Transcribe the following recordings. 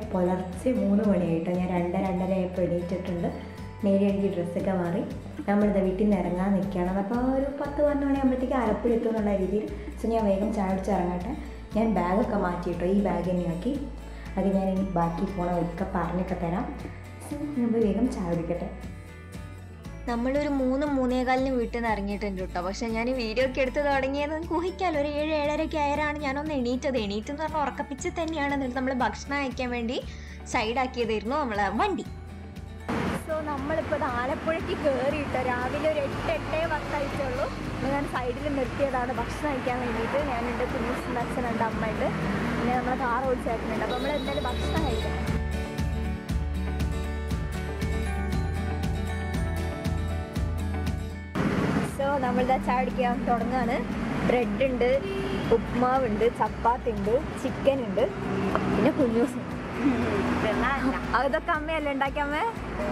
പുലർച്ചെ മൂന്ന് മണിയായിട്ടോ ഞാൻ രണ്ട് രണ്ടര ആയപ്പോൾ എണീറ്റിട്ടുണ്ട് നേരെ എനിക്ക് ഡ്രസ്സൊക്കെ മാറി നമ്മളിത് വീട്ടിൽ നിന്ന് ഇറങ്ങാൻ നിൽക്കുകയാണ് അപ്പോൾ ഒരു പത്ത് പതിനൊന്ന് മണിയാകുമ്പോഴത്തേക്ക് ആലപ്പുഴ എത്തും എന്നുള്ള രീതിയിൽ സോ ഞാൻ വേഗം ചായ കുടിച്ച് ഇറങ്ങട്ടെ ഞാൻ ബാഗൊക്കെ മാറ്റിയിട്ടോ ഈ ബാഗ് തന്നെയാക്കി അത് ഞാൻ ഇനി ബാക്കി പോണ വഴിക്കൊക്കെ പറഞ്ഞൊക്കെ തരാം സോ നമ്മൾ വേഗം ചായ കുടിക്കട്ടെ നമ്മളൊരു മൂന്ന് മൂന്നേകാലിന് വീട്ടിൽ നിന്ന് ഇറങ്ങിയിട്ടുണ്ട് കേട്ടോ പക്ഷെ ഞാൻ ഈ വീഡിയോ ഒക്കെ എടുത്ത് തുടങ്ങിയത് നിങ്ങൾക്ക് ഊഹിക്കാലോ ഒരു ഏഴ് ഏഴരയ്ക്ക് ആയാലാണ് ഞാനൊന്ന് എണീറ്റത് എണീറ്റ് എന്ന് പറഞ്ഞാൽ ഉറക്കപ്പിച്ച് തന്നെയാണ് എന്നിട്ട് നമ്മൾ ഭക്ഷണം കഴിക്കാൻ വേണ്ടി സൈഡാക്കിയതായിരുന്നു നമ്മളെ വണ്ടി സോ നമ്മളിപ്പോൾ ആലപ്പുഴയ്ക്ക് കയറിയിട്ട് രാവിലെ ഒരു എട്ട് എട്ടേ പത്തായിട്ടുള്ളൂ ഞാൻ സൈഡിൽ നിർത്തിയതാണ് ഭക്ഷണം കഴിക്കാൻ വേണ്ടിയിട്ട് ഞാനുണ്ട് കുഞ്ഞുസിൻ്റെ അച്ഛനുണ്ട് അമ്മയുണ്ട് പിന്നെ നമ്മളെ കാർ ഓടിച്ചേക്കുന്നുണ്ട് അപ്പോൾ നമ്മൾ എന്തായാലും ഭക്ഷണം കഴിക്കണം സോ നമ്മളിതാ ചായ കുടിക്കാൻ തുടങ്ങാണ് ബ്രെഡ് ഉണ്ട് ഉപ്മാവുണ്ട് ചപ്പാത്തി ഉണ്ട് ചിക്കൻ ഉണ്ട് പിന്നെ കുഞ്ഞൂസ് അതൊക്കെ അമ്മയല്ലേ ഉണ്ടാക്കി അമ്മ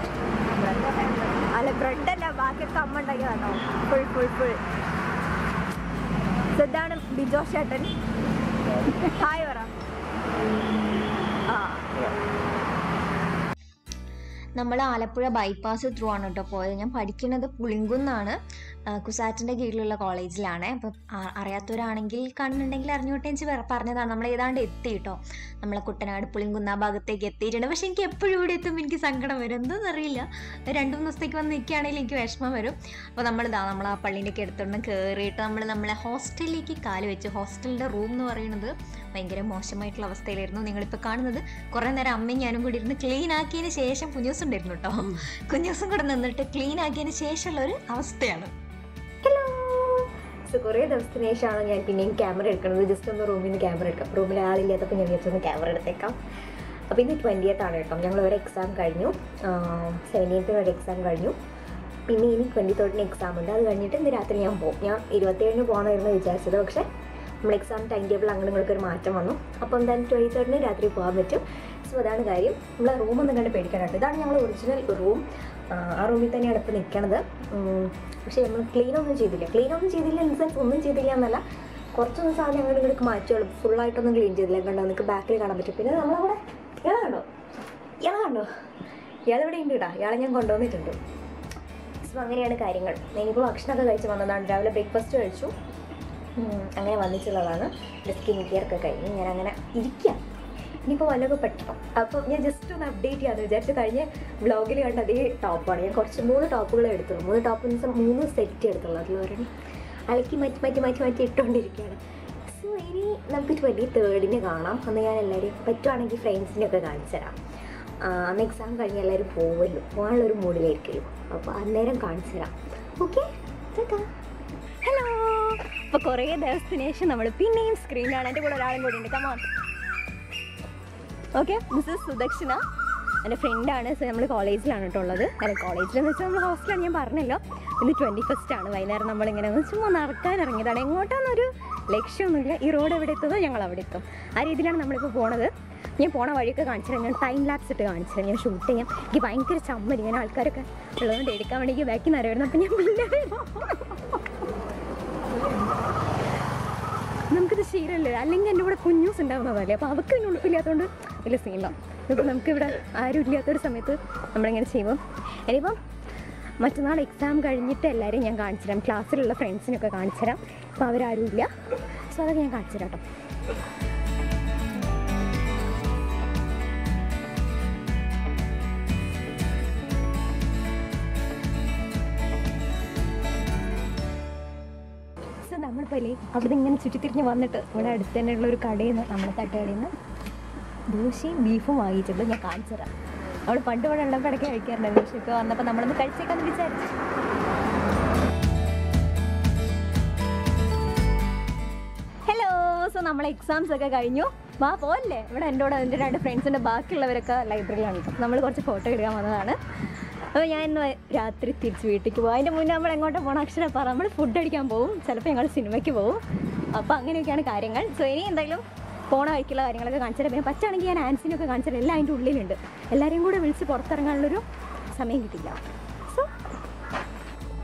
അല്ല ബ്രെഡ് അല്ല ബാക്കിയൊക്കെ അമ്മ ഉണ്ടാക്കിയതാണോ ഫുൾ ഫുൾ ഫുൾ സോ ഇതാണ് ബിജോ ചേട്ടൻ ഹായ് പറ ആ നമ്മൾ ആലപ്പുഴ ബൈപ്പാസ് ത്രൂ ആണ് കേട്ടോ പോയത് ഞാൻ പഠിക്കുന്നത് പുളിങ്കുന്നാണ് കുസാറ്റിൻ്റെ കീഴിലുള്ള കോളേജിലാണ് അപ്പം ആ- അറിയാത്തവരാണെങ്കിൽ കാണുന്നുണ്ടെങ്കിൽ അറിഞ്ഞോട്ടെ എന്ന് വെച്ച് പറഞ്ഞതാണ് നമ്മൾ ഏതാണ്ട് എത്തി കേട്ടോ നമ്മളെ കുട്ടനാട് പുളിങ്കുന്ന് ആ ഭാഗത്തേക്ക് എത്തിയിട്ടുണ്ട് പക്ഷെ എനിക്ക് എപ്പോഴും ഇവിടെ എത്തുമ്പോൾ എനിക്ക് സങ്കടം വരും എന്തെന്നറിയില്ല രണ്ട് മൂന്ന് ദിവസത്തേക്ക് വന്ന് നിൽക്കുകയാണെങ്കിൽ എനിക്ക് വിഷമം വരും അപ്പോൾ നമ്മളിതാ നമ്മൾ ആ പള്ളീൻ്റെ ഒക്കെ എടുത്തോണ്ട് കയറിയിട്ട് നമ്മൾ നമ്മളെ ഹോസ്റ്റലിലേക്ക് കാല് വെച്ച് ഹോസ്റ്റലിൻ്റെ റൂം എന്ന് പറയുന്നത് ഭയങ്കര മോശമായിട്ടുള്ള അവസ്ഥയിലായിരുന്നു നിങ്ങളിപ്പോൾ കാണുന്നത് കുറേ നേരം അമ്മയും ഞാനും കൂടി ഇരുന്ന് ക്ലീൻ ആക്കിയതിന് ശേഷം കുഞ്ഞൂസ് ഉണ്ടായിരുന്നു കേട്ടോ കുഞ്ഞൂസും കൂടെ നിന്നിട്ട് ക്ലീൻ ആക്കിയതിന് ശേഷമുള്ള ഒരു അവസ്ഥയാണ് ഹലോ സോ കുറേ ദിവസത്തിന് ശേഷമാണ് ഞാൻ പിന്നെയും ക്യാമറ എടുക്കുന്നത് ജസ്റ്റ് ഒന്ന് റൂമിൽ നിന്ന് ക്യാമറ എടുക്കാം റൂമിൽ ആളില്ലാത്തപ്പോൾ ഞാൻ വിചാരിച്ചൊന്ന് ക്യാമറ എടുത്തേക്കാം അപ്പോൾ ഇന്ന് ട്വൻറ്റിയത്ത് ആണ് കേട്ടോ ഞങ്ങൾ ഒരു എക്സാം കഴിഞ്ഞു സെവൻറ്റീൻത്തിന് ഒരു എക്സാം കഴിഞ്ഞു പിന്നെ ഇനി ട്വൻറ്റി തേർഡിന് എക്സാം ഉണ്ട് അത് കഴിഞ്ഞിട്ട് ഇന്ന് രാത്രി ഞാൻ പോകും ഞാൻ ഇരുപത്തേഴിന് പോകണമായിരുന്നു വിചാരിച്ചത് പക്ഷേ നമ്മൾ എക്സാം ടൈം ടേബിൾ അങ്ങനെ നിങ്ങൾക്ക് ഒരു മാറ്റം വന്നു അപ്പോൾ എന്തായാലും ട്വൻറ്റി തേർഡിന് രാത്രി പോകാൻ പറ്റും സോ അതാണ് കാര്യം നമ്മളെ റൂം ഒന്നും കണ്ട് പേടിക്കാനായിട്ട് ഇതാണ് ഞങ്ങൾ ഒറിജിനൽ റൂം ആ റൂമിൽ തന്നെയാണ് ഇപ്പോൾ നിൽക്കണത് ഉം, പക്ഷേ നമ്മൾ ക്ലീൻ ഒന്നും ചെയ്തില്ല ക്ലീൻ ഒന്നും ചെയ്തില്ല ഇൻ സെൻസ് ഒന്നും ചെയ്തില്ല എന്നല്ല കുറച്ചൊന്നും സാധനം അങ്ങോട്ട് ഇങ്ങോട്ട് മാറ്റുള്ളൂ ഫുള്ളായിട്ടൊന്നും ക്ലീൻ ചെയ്തില്ല കണ്ടോ നിങ്ങൾക്ക് ബാക്കിൽ കാണാൻ പറ്റും പിന്നെ നമ്മളവിടെ ഇയാളെ കണ്ടോ ഇയാളെ കണ്ടോ ഇയാളിവിടെ ഉണ്ട് കേട്ടോ ഇയാളെ ഞാൻ കൊണ്ടുവന്നിട്ടുണ്ട് സോ അങ്ങനെയാണ് കാര്യങ്ങൾ ഞാനിപ്പോൾ ഭക്ഷണമൊക്കെ കഴിച്ച് വന്നതാണ് രാവിലെ ബ്രേക്ക്ഫാസ്റ്റ് കഴിച്ചു ഉം, അങ്ങനെ വന്നിട്ടുള്ളതാണ് സ്കിൻ കെയർ ഒക്കെ കഴിഞ്ഞ് ഞാൻ അങ്ങനെ ഇരിക്കുക ഇനിയിപ്പോൾ വല്ലതൊക്കെ പറ്റണം അപ്പോൾ ഞാൻ ജസ്റ്റ് ഒന്ന് അപ്ഡേറ്റ് ചെയ്യാമെന്ന് വിചാരിച്ചു കഴിഞ്ഞ വ്ളോഗിൽ കണ്ട അതേ ടോപ്പാണ് ഞാൻ കുറച്ച് മൂന്ന് ടോപ്പുകളെ എടുത്തുള്ളൂ മൂന്ന് ടോപ്പ് മീൻസ് മൂന്ന് സെറ്റ് എടുത്തുള്ളൂ അതിൽ ഒരെണ്ണം അലക്കി മാറ്റി മാറ്റി മാറ്റി മാറ്റി ഇട്ടുകൊണ്ടിരിക്കുകയാണ് സോ ഇനി നമുക്ക് ട്വൻറ്റി തേർഡിന് കാണാം അന്ന് ഞാൻ എല്ലാവരെയും പറ്റുവാണെങ്കിൽ ഫ്രണ്ട്സിനെയൊക്കെ കാണിച്ചു തരാം ആ, അന്ന് എക്സാം കഴിഞ്ഞ് എല്ലാവരും പോവല്ലോ പോകാനുള്ളൊരു മൂഡിലായിരിക്കുമല്ലോ അപ്പോൾ അന്നേരം കാണിച്ചു തരാം ഓക്കെ ഹലോ അപ്പോൾ കുറേ ദിവസത്തിന് ശേഷം നമ്മൾ പിന്നെയും സ്ക്രീനിലാണ് എൻ്റെ കൂടെ ഒരാളും കൂടി ഉണ്ട് come on okay this is Sudakshina എൻ്റെ ഫ്രണ്ടാണ് സോ നമ്മൾ കോളേജിലാണ് കേട്ടോ ഉള്ളത് അല്ല കോളേജിലെന്ന് വെച്ചാൽ നമ്മൾ ഹോസ്റ്റലാണ് ഞാൻ പറഞ്ഞല്ലോ ഇന്ന് ട്വൻറ്റി ഫസ്റ്റ് ആണ് വൈകുന്നേരം നമ്മളിങ്ങനെ ഒന്ന് ചുമ്മാ നടക്കാൻ ഇറങ്ങിയതാണ് എങ്ങോട്ടാന്നൊരു ലക്ഷ്യമൊന്നുമില്ല ഈ റോഡ് എവിടെ എത്തുന്നോ ഞങ്ങൾ അവിടെ എത്തും ആ രീതിയിലാണ് നമ്മളിപ്പോൾ പോണത് ഞാൻ പോണ വഴിയൊക്കെ കാണിച്ചു തരാം ഞാൻ ടൈം ലാപ്സ് ഇട്ട് കാണിച്ചു തരാം ഞാൻ ഷൂട്ട് ചെയ്യാം എനിക്ക് ഭയങ്കര ചമ്മൽ ഇങ്ങനെ ആൾക്കാരൊക്കെ ഉള്ളതുകൊണ്ട് എടുക്കാൻ വേണ്ടി എനിക്ക് ബാക്കിൽ നിന്ന് അറിയായിരുന്നു അപ്പം ഞാൻ പിന്നെ നമുക്കിത് ശീലമല്ലേ അല്ലെങ്കിൽ എൻ്റെ കൂടെ കുഞ്ഞൂസ് ഉണ്ടാവുന്നതല്ലേ അപ്പോൾ അവർക്ക് പിന്നെ ഉളുപ്പില്ലാത്തതുകൊണ്ട് വലിയ സീനില്ല ഇപ്പോൾ നമുക്കിവിടെ ആരും ഇല്ലാത്തൊരു സമയത്ത് നമ്മളിങ്ങനെ ചെയ്യുമ്പോൾ ഇനിയിപ്പം മറ്റന്നാൾ എക്സാം കഴിഞ്ഞിട്ട് എല്ലാവരെയും ഞാൻ കാണിച്ചു തരാം ക്ലാസ്സിലുള്ള ഫ്രണ്ട്സിനൊക്കെ കാണിച്ചു തരാം അപ്പോൾ അവരാരും ഇല്ല സോ അതൊക്കെ ഞാൻ കാണിച്ചു തരാം കേട്ടോ സോ നമ്മളിപ്പോൾ അല്ലേ അവിടെ ഇങ്ങനെ ചുറ്റിത്തിരിഞ്ഞ് വന്നിട്ട് ഇവിടെ അടുത്ത് തന്നെയുള്ള ഒരു കടയിൽ നിന്ന് നമ്മുടെ തട്ടുകടയിൽ നിന്ന് ദോശയും ബീഫും വാങ്ങിയിട്ടുണ്ട് ഞാൻ കാണിച്ചു തരാം അവൾ പണ്ട് ഇവിടെ ഉള്ളപ്പോൾ ഇടയ്ക്ക് കഴിക്കാറുണ്ടായിരുന്നു പക്ഷേ ഇപ്പോൾ വന്നപ്പോൾ നമ്മളൊന്ന് കഴിച്ചേക്കാന്ന് വിചാരിച്ചു ഹലോ സോ നമ്മളെ എക്സാംസ് ഒക്കെ കഴിഞ്ഞു വാ പോയല്ലേ ഇവിടെ എൻ്റെ കൂടെ എൻ്റെ രണ്ട് ഫ്രണ്ട്സിൻ്റെ ബാക്കിയുള്ളവരൊക്കെ ലൈബ്രറിയിലാണ് നമ്മൾ കുറച്ച് ഫോട്ടോ എടുക്കാൻ വന്നതാണ് അപ്പോൾ ഞാൻ ഇന്ന് രാത്രി തിരിച്ച് വീട്ടിലേക്ക് പോകും അതിൻ്റെ മുന്നേ നമ്മൾ എങ്ങോട്ട് പോകണം അക്ഷരം പറ നമ്മൾ ഫുഡ് അടിക്കാൻ പോകും ചിലപ്പോൾ ഞങ്ങൾ സിനിമയ്ക്ക് പോകും അപ്പോൾ അങ്ങനെയൊക്കെയാണ് കാര്യങ്ങൾ സോ ഇനി എന്തായാലും പോണ വഴിക്കുള്ള കാര്യങ്ങളൊക്കെ കാണിച്ചിട്ട് പിന്നെ പറ്റുകയാണെങ്കിൽ ഞാൻ ആൻസിനൊക്കെ കാണിച്ചിട്ട് എല്ലാം അതിൻ്റെ ഉള്ളിലുണ്ട് എല്ലാവരെയും കൂടെ വിളിച്ച് പുറത്തിറങ്ങാനുള്ളൊരു സമയം കിട്ടില്ല സോ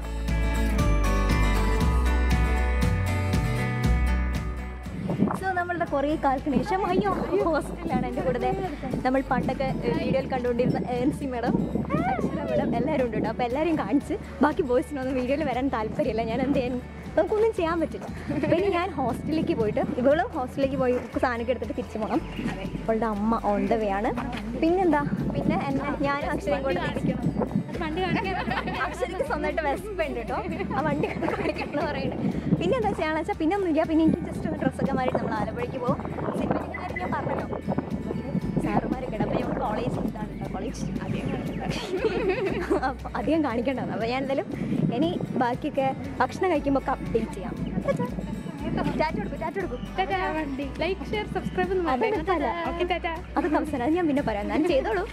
സോ നമ്മൾ നമ്മളുടെ കുറേ കാലത്തിന് ശേഷം അയ്യോ ഹോസ്റ്റലിലാണ് എൻ്റെ കൂടെ ദേ നമ്മൾ പണ്ടൊക്കെ വീഡിയോയിൽ കണ്ടുകൊണ്ടിരുന്ന N C madam Akshara madam എല്ലാവരും ഉണ്ട് കേട്ടോ അപ്പോൾ എല്ലാവരെയും കാണിച്ച് ബാക്കി ബോയ്സിനൊന്നും വീഡിയോയിൽ വരാൻ താല്പര്യമില്ല ഞാൻ എന്ത് ചെയ്യാൻ നമുക്കൊന്നും ചെയ്യാൻ പറ്റില്ല പിന്നെ ഞാൻ ഹോസ്റ്റലിലേക്ക് പോയിട്ട് ഇവളും ഹോസ്റ്റലിലേക്ക് പോയി സാധനമൊക്കെ എടുത്തിട്ട് തിരിച്ചു പോകണം ഇവളുടെ അമ്മ ഓൺ ദ വേ ആണ് പിന്നെന്താ പിന്നെ എന്നെ ഞാനും അക്ഷരയും കൂടെ തിരിക്കണം അക്ഷരക്ക് സ്വന്തമായിട്ട് വെസ്പ് ഉണ്ട് കേട്ടോ ആ വണ്ടി കാണിക്കണം പറയുന്നത് പിന്നെ എന്താ ചെയ്യാന്ന് വെച്ചാൽ പിന്നെ ഒന്നുമില്ല പിന്നെ എനിക്ക് ജസ്റ്റ് ഒന്ന് ഡ്രസ്സൊക്കെ മാറി നമ്മൾ ആലപ്പുഴയ്ക്ക് പോകും സിനിമയ്ക്ക് കാര്യം ഞാൻ പറഞ്ഞല്ലോ സാറുമാരൊക്കെ ഉണ്ട് അപ്പോൾ ഞങ്ങൾ കോളേജ് ഇതാണ് കേട്ടോ കോളേജ് അപ്പോൾ അധികം കാണിക്കേണ്ടത് അപ്പോൾ ഞാൻ എന്തായാലും ഇനി ബാക്കിയൊക്കെ ഭക്ഷണം കഴിക്കുമ്പോൾ ഒക്കെ അപ്ഡേറ്റ് ചെയ്യാം ടാറ്റ കൊടുക്കും ടാറ്റ കൊടുക്കും ലൈക്ക് ഷെയർ സബ്സ്ക്രൈബ് ഒന്നും അത് നിർത്താല്ല. ഓക്കെ ടാറ്റ അതൊക്കെ അവസരം അത് ഞാൻ പിന്നെ പറയാം ഞാൻ ചെയ്തോളൂ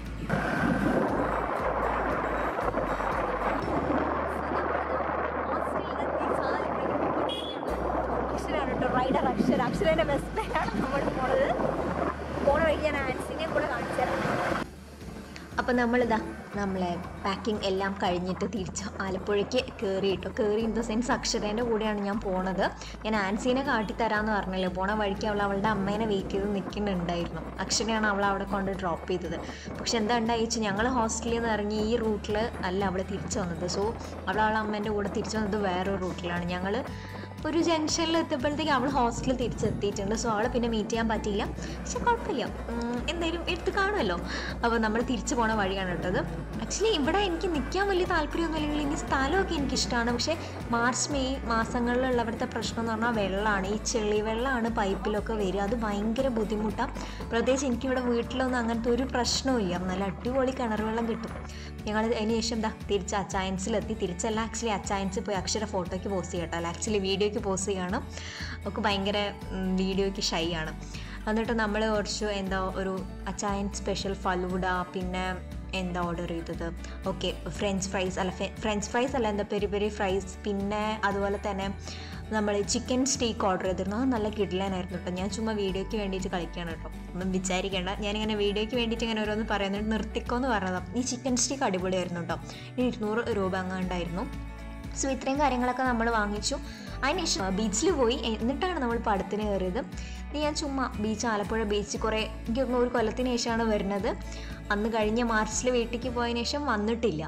അക്ഷരാണ് കേട്ടോ റൈഡർ അക്ഷര അക്ഷരേൻ്റെ ബെസ്റ്റ് ഫ്രണ്ടാണ് നമ്മൾ പോണത് പോണ വഴി ഞാൻ ആൻസിനെയും കൂടെ കാണിച്ചു തരാം അപ്പോൾ നമ്മളിതാ നമ്മളെ പാക്കിംഗ് എല്ലാം കഴിഞ്ഞിട്ട് തിരിച്ച് ആലപ്പുഴയ്ക്ക് കയറി കേട്ടോ കയറി ഇൻ ദ സെൻസ് അക്ഷരേൻ്റെ കൂടെയാണ് ഞാൻ പോണത് ഞാൻ ആൻസീനെ കാട്ടിത്തരാമെന്ന് പറഞ്ഞല്ലോ പോണ വഴിക്ക് അവൾ അവളുടെ അമ്മേനെ വെയിറ്റ് ചെയ്ത് നിൽക്കുന്നുണ്ടായിരുന്നു അക്ഷരയാണ് അവൾ അവിടെ കൊണ്ട് ഡ്രോപ്പ് ചെയ്തത് പക്ഷെ എന്താ ഉണ്ടായിച്ച് ഞങ്ങൾ ഹോസ്റ്റലിൽ നിന്ന് ഇറങ്ങി ഈ റൂട്ടിൽ അല്ല അവൾ തിരിച്ചു വന്നത് സോ അവൾ അവളെ അമ്മേൻ്റെ കൂടെ തിരിച്ചു വന്നത് വേറൊരു റൂട്ടിലാണ് ഞങ്ങൾ ഒരു ജംഗ്ഷനിൽ എത്തിയപ്പോഴത്തേക്ക് അവൾ ഹോസ്റ്റലിൽ തിരിച്ചെത്തിയിട്ടുണ്ട് സോ അവളെ പിന്നെ മീറ്റ് ചെയ്യാൻ പറ്റിയില്ല പക്ഷെ കുഴപ്പമില്ല ഉം, എന്തായാലും എടുത്ത് കാണുമല്ലോ അപ്പോൾ നമ്മൾ തിരിച്ചു പോണ വഴിയാണ് കേട്ടത് ആക്ച്വലി ഇവിടെ എനിക്ക് നിൽക്കാൻ വലിയ താല്പര്യമൊന്നും ഇല്ലെങ്കിൽ ഇനി സ്ഥലമൊക്കെ എനിക്കിഷ്ടമാണ് പക്ഷേ മാർച്ച് മെയ് മാസങ്ങളിലുള്ള ഇവിടുത്തെ പ്രശ്നം എന്ന് പറഞ്ഞാൽ വെള്ളമാണ് ഈ ചെളി വെള്ളമാണ് പൈപ്പിലൊക്കെ വരിക അത് ഭയങ്കര ബുദ്ധിമുട്ടാണ് പ്രത്യേകിച്ച് എനിക്കിവിടെ വീട്ടിലൊന്നും അങ്ങനത്തെ ഒരു പ്രശ്നവും നല്ല അടിപൊളി കിണർ വെള്ളം കിട്ടും ഞങ്ങൾ അതിന് ശേഷം എന്താ തിരിച്ച് അച്ചായൻസിലെത്തി തിരിച്ചല്ല ആക്ച്വലി അച്ചായൻസ് പോയി അക്ഷര ഫോട്ടോയ്ക്ക് പോസ്റ്റ് ചെയ്യട്ടോ അല്ല ആക്ച്വലി വീഡിയോയ്ക്ക് പോസ്റ്റ് ചെയ്യാണ് ഒക്കെ ഭയങ്കര ഉം, വീഡിയോയ്ക്ക് ഷൈ ആണ് എന്നിട്ട് നമ്മൾ കുറച്ച് എന്താ ഒരു അച്ചായൻ സ്പെഷ്യൽ ഫലൂഡ പിന്നെ എന്താ ഓർഡർ ചെയ്തത് ഓക്കെ ഫ്രഞ്ച് ഫ്രൈസ് അല്ല ഫ്രഞ്ച് ഫ്രൈസ് അല്ല എന്താ പെരി പെരി ഫ്രൈസ് പിന്നെ അതുപോലെ തന്നെ നമ്മൾ ചിക്കൻ സ്റ്റേക്ക് ഓർഡർ ചെയ്തിരുന്നു അത് നല്ല കിഡ്ലാനായിരുന്നു കേട്ടോ ഞാൻ ചുമ്മാ വീഡിയോയ്ക്ക് വേണ്ടിയിട്ട് കളിക്കുകയാണ് കേട്ടോ ഒന്നും വിചാരിക്കേണ്ട ഞാനിങ്ങനെ വീഡിയോയ്ക്ക് വേണ്ടിയിട്ട് ഇങ്ങനെ ഓരോന്ന് പറയുന്നുണ്ട് നിർത്തിക്കോന്ന് പറഞ്ഞതാണ് ഈ ചിക്കൻ സ്റ്റേക്ക് അടിപൊളിയായിരുന്നു കേട്ടോ ഈ ഇരുന്നൂറ് രൂപ അങ്ങാണ്ടായിരുന്നു സോ ഇത്രയും കാര്യങ്ങളൊക്കെ നമ്മൾ വാങ്ങിച്ചു അതിനുശേഷം ബീച്ചിൽ പോയി എന്നിട്ടാണ് നമ്മൾ പടത്തിന് കയറിയത് ഇത് ഞാൻ ചുമ്മാ ബീച്ച് ആലപ്പുഴ ബീച്ച് കുറേ എനിക്ക് തോന്നുന്നു ഒരു കൊല്ലത്തിന് ശേഷമാണ് വരുന്നത് അന്ന് കഴിഞ്ഞ മാർച്ചിൽ വീട്ടിലേക്ക് പോയതിന് ശേഷം വന്നിട്ടില്ല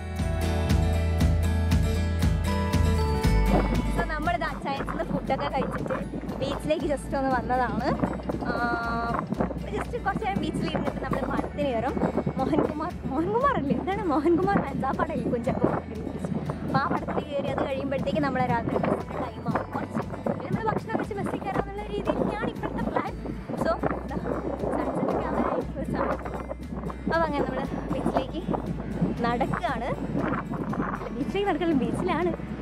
സോ നമ്മളിത് അച്ചായൻസിന്ന് ഫുഡൊക്കെ കഴിച്ചിട്ട് ബീച്ചിലേക്ക് ജസ്റ്റ് ഒന്ന് വന്നതാണ് ജസ്റ്റ് കുറച്ച് നേരം ബീച്ചിൽ ഇരുന്നിട്ട് നമ്മൾ പടത്തിന് കയറും മോഹൻകുമാർ മോഹൻകുമാർ അല്ലേ എന്താണ് മോഹൻകുമാർ ഫാൻസ് ആ പടം കുഞ്ചാക്കോ അപ്പോൾ ആ പടത്തിൽ കയറി അത് കഴിയുമ്പോഴത്തേക്ക് നമ്മളെ രാത്രി ടൈം ആവും കുറച്ച് പിന്നെ നമ്മൾ ഭക്ഷണം വെച്ച് ബസ്സിൽ കയറാമെന്നുള്ള രീതിയിലാണ് ഇപ്പോഴത്തെ പ്ലാൻ സോ സൺസെറ്റൊക്കെ ആവാനായി രസമാണ് അപ്പോൾ അങ്ങനെ നമ്മൾ ബീച്ചിലേക്ക് നടക്കുകയാണ് ബീച്ചിലേക്ക് നടക്കുന്നത് ബീച്ചിലാണ്